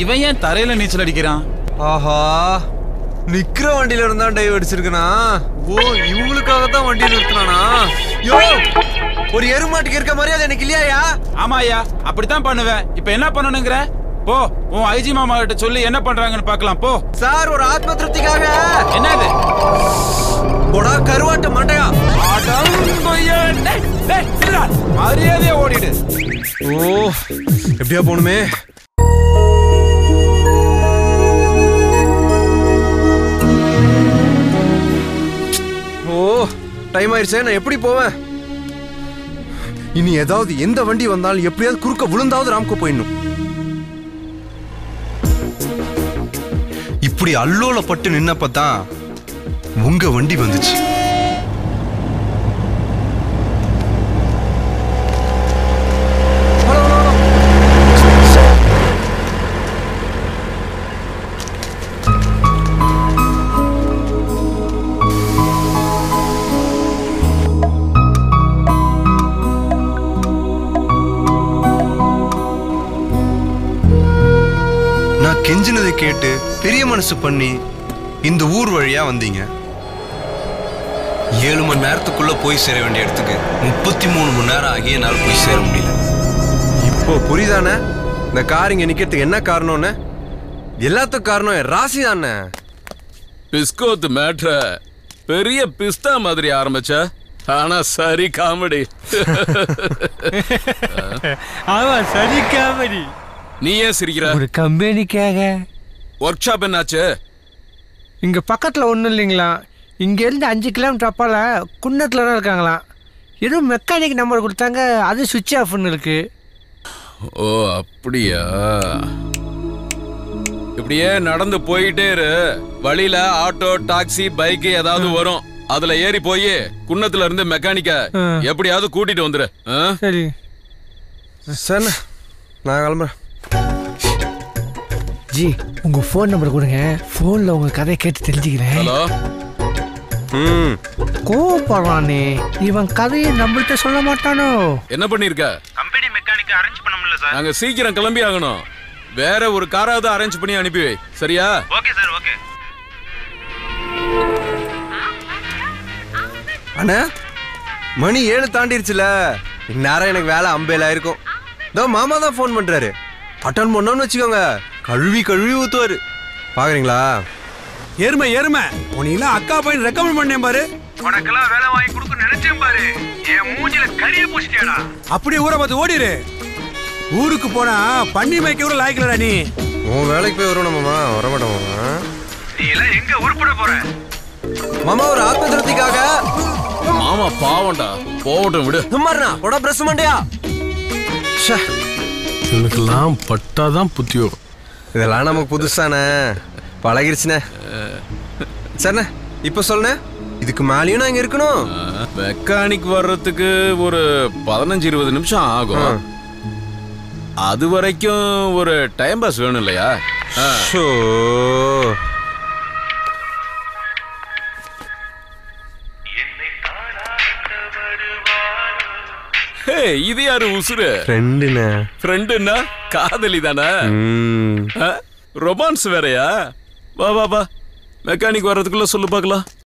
இவன் ஏன் தரையில நீச்சல் அடிக்கிறான் ஆஹா நிக்கிற வண்டியில இருந்தா டைவ் அடிச்சிருக்கனா ஓ இவங்களுக்காக தான் வண்டியை நிறுத்தினானா யோ ஒரு எருமாட்டுக்கு இருக்க மரியாதை எனக்கு இல்லையா ஆமாயா அப்படித்தான் பண்ணுவேன் இப்ப என்ன பண்ணணுங்கிற போ உன் ஐஜி மாமா கிட்ட சொல்லி என்ன பண்றாங்கன்னு பார்க்கலாம் போ சார் ஒரு ஆத்ம திருப்திக்காக என்னது போடா கருவாட்டு மண்டையா அடம் கொய்யா. டேய், டேய், இல்லடா. மரியாதையா ஓடிடு ஓ எப்படியா போகணுமே ஓ டைம் ஆயிடுச்சே நான் எப்படி போவேன் இனி ஏதாவது எந்த வண்டி வந்தாலும் எப்படியாவது குறுக்க விழுந்தாவது ராம்கோ போயிடணும் இப்படி அல்லோல பட்டு நின்னப்பதான் உங்க வண்டி வந்துச்சு நான் கெஞ்சினதை கேட்டு பெரிய மனசு பண்ணி இந்த ஊர் வழியா வந்தீங்க ஏழு மணி நேரத்துக்குள்ள போய் சேர வேண்டிய இடத்துக்கு முப்பத்தி மூணு மணி நேரம் ஆகி என்னால் போய் சேர முடியல இப்போ புரியுதானே இந்த கார் இங்க நிக்கிறதுக்கு என்ன காரணம்னு எல்லாத்துக்கும் காரணம் என் ராசி தானே பிஸ்கோத் மேட்ர பெரிய பிஸ்தா மாதிரி ஆரம்பிச்ச ஆனா சரி காமெடி ஆமா சரி காமெடி நீ ஏன் சிரிக்கிற ஒரு கம்பெனிக்காக ஒர்க் ஷாப் என்னாச்சு இங்க பக்கத்துல ஒன்றும் இல்லைங்களா இங்க இருந்து அஞ்சு கிலோமீட்டர் அப்பால குன்னத்துல தான் இருக்காங்களாம் ஏதோ மெக்கானிக் நம்பர் கொடுத்தாங்க அது சுவிட்ச் ஆஃப்னு இருக்கு ஓ அப்படியா இப்படியே நடந்து போயிட்டே இரு வழியில ஆட்டோ டாக்ஸி பைக் ஏதாவது வரும் அதுல ஏறி போய் குன்னத்துல இருந்து மெக்கானிக்க ஆ. எப்படியாவது கூட்டிட்டு வந்துரு ஆ? சரி சார் நான் கிளம்புறேன் ஜி உங்க ஃபோன் நம்பர் கொடுங்க ஃபோன்ல உங்க கதையை கேட்டு தெரிஞ்சுக்கிறேன் ஹலோ ம் கோவப்படுறானே இவன் கதையை நம்மள்ட்ட சொல்ல மாட்டானோ என்ன பண்ணிருக்க கம்பெனி மெக்கானிக் அரேஞ்ச் பண்ண முடியல சார் நாங்க சீக்கிரம் கிளம்பி ஆகணும் வேற ஒரு காராவது அரேஞ்ச் பண்ணி அனுப்பி வை சரியா ஓகே சார் ஓகே அண்ணா மணி ஏழு தாண்டிருச்சுல இந்நேரம் எனக்கு வேலை அம்பேல இருக்கும் இதோ மாமா தான் ஃபோன் பண்றாரு அட்டன் பண்ணோம்னு வச்சுக்கோங்க கழுவி கழுவி ஊத்துவாரு பாக்குறீங்களா எருமை எருமை உனக்கெல்லாம் அக்கா பையன் ரெக்கமெண்ட் பண்ணேன் பாரு உனக்கெல்லாம் வேலை வாங்கி கொடுக்க நினைச்சேன் பாரு என் மூஞ்சில கரிய பூசிட்டியாடா அப்படியே ஊரை பார்த்து ஓடிரு ஊருக்கு போனா பண்ணி மேய்க்க கூட லாய்க்கலடா நீ உன் வேலைக்கு போய் வருவோம் மாமா வரமாட்டோம் மாமா நீ எல்லாம் எங்க உருப்பட போற மாமா ஒரு ஆத்ம திருப்திக்காக மாமா பாவம்டா போகட்டும் விடு சும்மாருண்ணா உட பிரஸ் மண்டையா ச்சே, இவனுக்கெல்லாம் பட்டாதான் புத்தி வரும் இதெல்லாம் நமக்கு புதுசானே பழகிருச்சுண்ணே சரிண்ணே இப்போ சொல்லுண்ணே இதுக்கு மேலேயும் நான் இங்க இருக்கணும் மெக்கானிக் வர்றதுக்கு ஒரு பதினஞ்சு இருபது நிமிஷம் ஆகும் அது வரைக்கும் ஒரு டைம் பாஸ் வேணும் இல்லையா ஆ. ஷோ ஹே இது யாரு உசுரு ஃப்ரெண்டுண்ணே ஃப்ரெண்டுன்னா காதலி தானே ம் ரொமான்ஸ் வேறயா வா வா வா மெக்கானிக் வர்றதுக்குள்ள சொல்லு பார்க்கலாம்